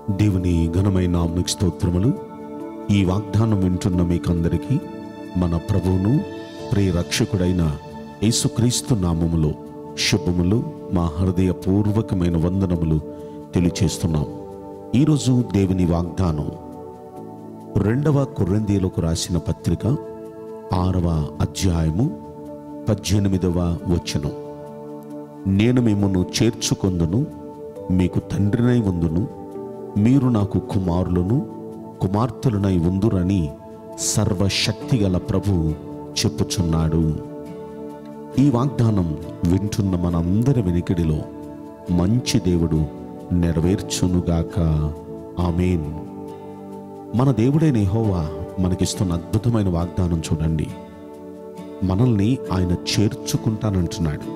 దేవుని ఘనమైన నామనికి స్తోత్రములు ఈ వాగ్దానం వింటున్న మీకందరికీ మన ప్రభువును ప్రియ రక్షకుడైన యేసుక్రీస్తు నామములో శుభములు మా హృదయపూర్వకమైన వందనములు తెలియచేస్తున్నాం ఈరోజు దేవుని వాగ్దానం రెండవ కొరిందీలకు రాసిన పత్రిక ఆరవ అధ్యాయము పద్దెనిమిదవ వచనం నేను మిమ్మల్ని చేర్చుకొందును మీకు తండ్రినై ఉందును మీరు నాకు కుమారులను కుమార్తెలనై ఉందురని సర్వశక్తిగల ప్రభు చెప్పుచున్నాడు ఈ వాగ్దానం వింటున్న మనందరి వెనికిడిలో మంచి దేవుడు నెరవేర్చునుగాక ఆమెన్ మన దేవుడైన యెహోవా మనకిస్తున్న అద్భుతమైన వాగ్దానం చూడండి మనల్ని ఆయన చేర్చుకుంటానంటున్నాడు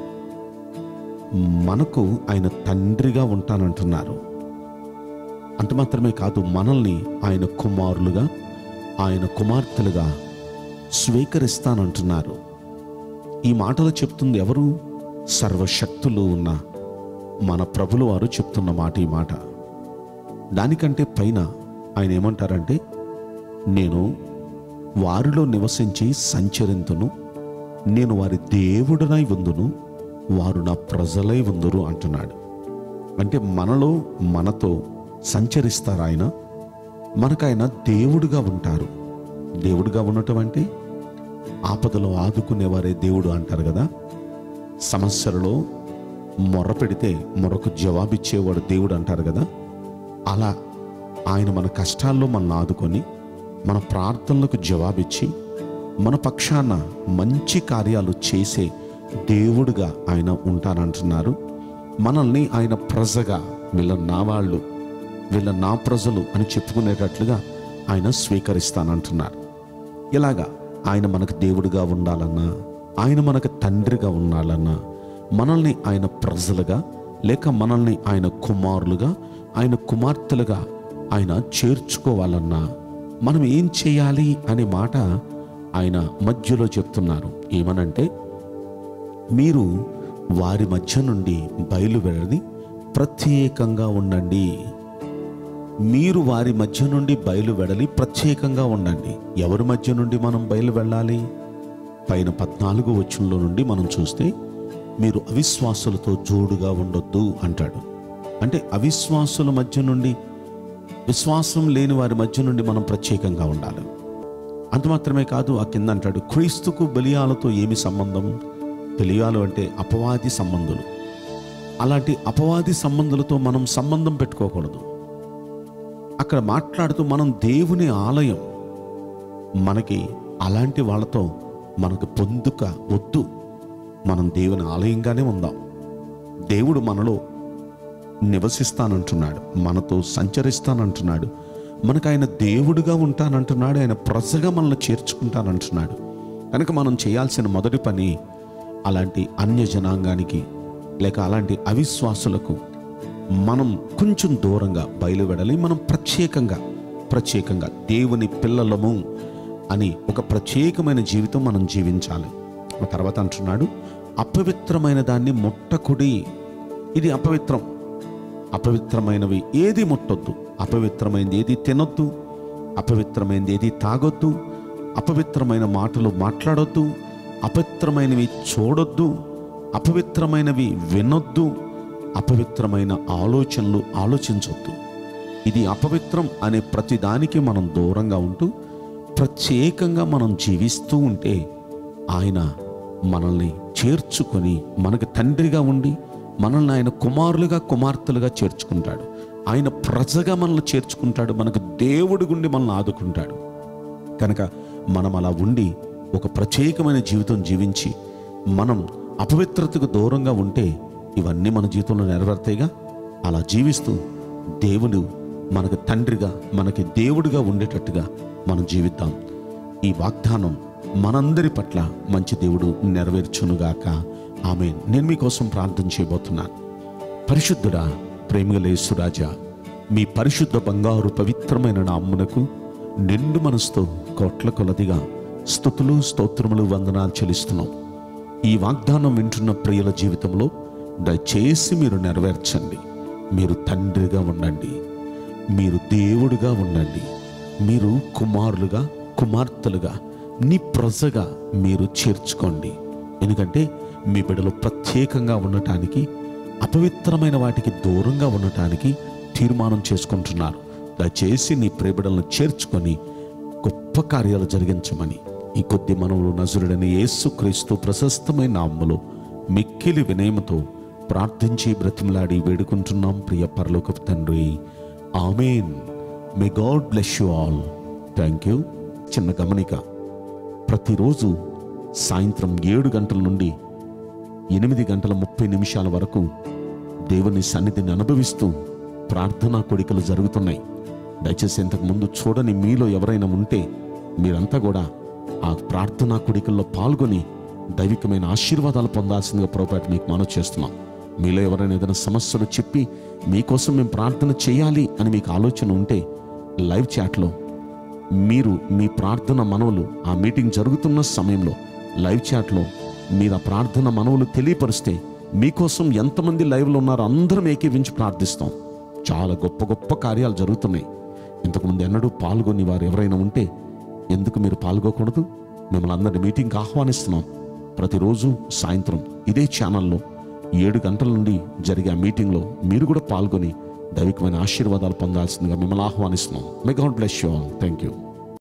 మనకు ఆయన తండ్రిగా ఉంటానంటున్నారు అంత మాత్రమే కాదు మనల్ని ఆయన కుమారులుగా ఆయన కుమార్తెలుగా స్వీకరిస్తానంటున్నారు ఈ మాటలు చెప్తుంది ఎవరు సర్వశక్తులు ఉన్న మన ప్రభులు వారు చెప్తున్న మాట ఈ మాట దానికంటే పైన ఆయన ఏమంటారంటే నేను వారిలో నివసించి సంచరింతును నేను వారి దేవుడనై ఉందును వారు నా ప్రజలై ఉందురు అంటున్నాడు అంటే మనలో మనతో సంచరిస్తారు ఆయన మనకైనా దేవుడుగా ఉంటారు దేవుడుగా ఉండటం అంటే ఆపదలో ఆదుకునేవారే దేవుడు అంటారు కదా సమస్యలలో మొర్ర పెడితే మొరకు జవాబిచ్చేవాడు దేవుడు అంటారు కదా అలా ఆయన మన కష్టాల్లో మనల్ని ఆదుకొని మన ప్రార్థనలకు జవాబిచ్చి మన పక్షాన మంచి కార్యాలు చేసే దేవుడుగా ఆయన ఉంటానంటున్నారు మనల్ని ఆయన ప్రజగా వీళ్ళ నా వాళ్ళు వీళ్ళ నా ప్రజలు అని చెప్పుకునేటట్లుగా ఆయన స్వీకరిస్తానంటున్నారు ఇలాగా ఆయన మనకు దేవుడిగా ఉండాలన్నా ఆయన మనకు తండ్రిగా ఉండాలన్నా మనల్ని ఆయన ప్రజలుగా లేక మనల్ని ఆయన కుమారులుగా ఆయన కుమార్తెలుగా ఆయన చేర్చుకోవాలన్నా మనం ఏం చేయాలి అనే మాట ఆయన మధ్యలో చెప్తున్నారు ఏమనంటే మీరు వారి మధ్య నుండి బయలువెళ్ళి ప్రత్యేకంగా ఉండండి మీరు వారి మధ్య నుండి బయలు వెడలి ప్రత్యేకంగా ఉండండి ఎవరి మధ్య నుండి మనం బయలు వెళ్ళాలి పైన పద్నాలుగు వచ్చంలో నుండి మనం చూస్తే మీరు అవిశ్వాసులతో జోడుగా ఉండొద్దు అంటాడు అంటే అవిశ్వాసుల మధ్య నుండి విశ్వాసం లేని వారి మధ్య నుండి మనం ప్రత్యేకంగా ఉండాలి అంత మాత్రమే కాదు ఆ కింద అంటాడు క్రీస్తుకు బలియాలతో ఏమి సంబంధం బలియాలు అంటే అపవాది సంబంధులు అలాంటి అపవాది సంబంధులతో మనం సంబంధం పెట్టుకోకూడదు అక్కడ మాట్లాడుతూ మనం దేవుని ఆలయం మనకి అలాంటి వాళ్ళతో మనకు పొందుక వద్దు మనం దేవుని ఆలయంగానే ఉందాం దేవుడు మనలో నివసిస్తానంటున్నాడు మనతో సంచరిస్తానంటున్నాడు మనకు ఆయన దేవుడుగా ఉంటానంటున్నాడు ఆయన ప్రజగా మనల్ని చేర్చుకుంటానంటున్నాడు కనుక మనం చేయాల్సిన మొదటి పని అలాంటి అన్య జనాంగానికి లేక అలాంటి అవిశ్వాసులకు మనం కొంచెం దూరంగా బయలువెడలి మనం ప్రత్యేకంగా ప్రత్యేకంగా దేవుని పిల్లలము అని ఒక ప్రత్యేకమైన జీవితం మనం జీవించాలి ఆ తర్వాత అంటున్నాడు అపవిత్రమైన దాన్ని ముట్టకుడి ఇది అపవిత్రం అపవిత్రమైనవి ఏది ముట్టొద్దు అపవిత్రమైనది ఏది తినొద్దు అపవిత్రమైనది ఏది తాగొద్దు అపవిత్రమైన మాటలు మాట్లాడొద్దు అపవిత్రమైనవి చూడొద్దు అపవిత్రమైనవి వినొద్దు అపవిత్రమైన ఆలోచనలు ఆలోచించొద్దు ఇది అపవిత్రం అనే ప్రతిదానికి మనం దూరంగా ఉంటూ ప్రత్యేకంగా మనం జీవిస్తూ ఉంటే ఆయన మనల్ని చేర్చుకొని మనకు తండ్రిగా ఉండి మనల్ని ఆయన కుమారులుగా కుమార్తెలుగా చేర్చుకుంటాడు ఆయన ప్రజగా మనల్ని చేర్చుకుంటాడు మనకు దేవుడి గుండి మనల్ని ఆదుకుంటాడు కనుక మనం అలా ఉండి ఒక ప్రత్యేకమైన జీవితం జీవించి మనం అపవిత్రతకు దూరంగా ఉంటే ఇవన్నీ మన జీవితంలో నెరవేరుతాయిగా అలా జీవిస్తూ దేవుడు మనకు తండ్రిగా మనకి దేవుడిగా ఉండేటట్టుగా మనం జీవిద్దాం ఈ వాగ్దానం మనందరి పట్ల మంచి దేవుడు నెరవేర్చునుగాక ఆమె నేను మీకోసం ప్రార్థన చేయబోతున్నాను పరిశుద్ధుడా ప్రేమగలేసురాజా మీ పరిశుద్ధ బంగారు పవిత్రమైన నామ్మునకు నిండు మనసుతో కోట్ల కొలదిగా స్థుతులు స్తోత్రములు వందనాలు చెల్లిస్తున్నాం ఈ వాగ్దానం వింటున్న ప్రియుల జీవితంలో దయచేసి మీరు నెరవేర్చండి మీరు తండ్రిగా ఉండండి మీరు దేవుడుగా ఉండండి మీరు కుమారులుగా కుమార్తెలుగా నీ ప్రజగా మీరు చేర్చుకోండి ఎందుకంటే మీ బిడ్డలు ప్రత్యేకంగా ఉండటానికి అపవిత్రమైన వాటికి దూరంగా ఉండటానికి తీర్మానం చేసుకుంటున్నారు దయచేసి నీ ప్రేబిడలను చేర్చుకొని గొప్ప కార్యాలు జరిగించమని ఈ కొద్ది మనవులు నజరుడని యేసుక్రీస్తు ప్రశస్తమైన నామములో మిక్కిలి వినయముతో ప్రార్థించి బ్రతిమలాడి వేడుకుంటున్నాం ప్రియ పరలోకపు తండ్రి amen may God bless you all thank you చిన్న గమనిక ప్రతిరోజు సాయంత్రం ఏడు గంటల నుండి ఎనిమిది గంటల ముప్పై నిమిషాల వరకు దేవుని సన్నిధిని అనుభవిస్తూ ప్రార్థనా కోడికలు జరుగుతున్నాయి దయచేసి ఇంతకు ముందు చూడని మీలో ఎవరైనా ఉంటే మీరంతా కూడా ఆ ప్రార్థనా కోడికల్లో పాల్గొని దైవికమైన ఆశీర్వాదాలు పొందాల్సిందిగా పొరపాటు మీకు మనవి చేస్తున్నాం మీలో ఎవరైనా ఏదైనా సమస్యలు చెప్పి మీకోసం మేము ప్రార్థన చేయాలి అని మీకు ఆలోచన ఉంటే లైవ్ చాట్లో మీరు మీ ప్రార్థన మనవులు ఆ మీటింగ్ జరుగుతున్న సమయంలో లైవ్ చాట్లో మీరు ఆ ప్రార్థన మనవులు తెలియపరిస్తే మీకోసం ఎంతమంది లైవ్లో ఉన్నారో అందరం ఏకీవించి ప్రార్థిస్తాం చాలా గొప్ప గొప్ప కార్యాలు జరుగుతున్నాయి ఇంతకుముందు ఎన్నడూ పాల్గొని వారు ఎవరైనా ఉంటే ఎందుకు మీరు పాల్గొకూడదు మిమ్మల్ని అందరినీ మీటింగ్కి ఆహ్వానిస్తున్నాం ప్రతిరోజు సాయంత్రం ఇదే ఛానల్లో ఏడు గంటల నుండి జరిగే ఆ మీటింగ్లో మీరు కూడా పాల్గొని దైవికమైన ఆశీర్వాదాలు పొందాల్సిందిగా మిమ్మల్ని ఆహ్వానిస్తున్నాం may God bless you all thank you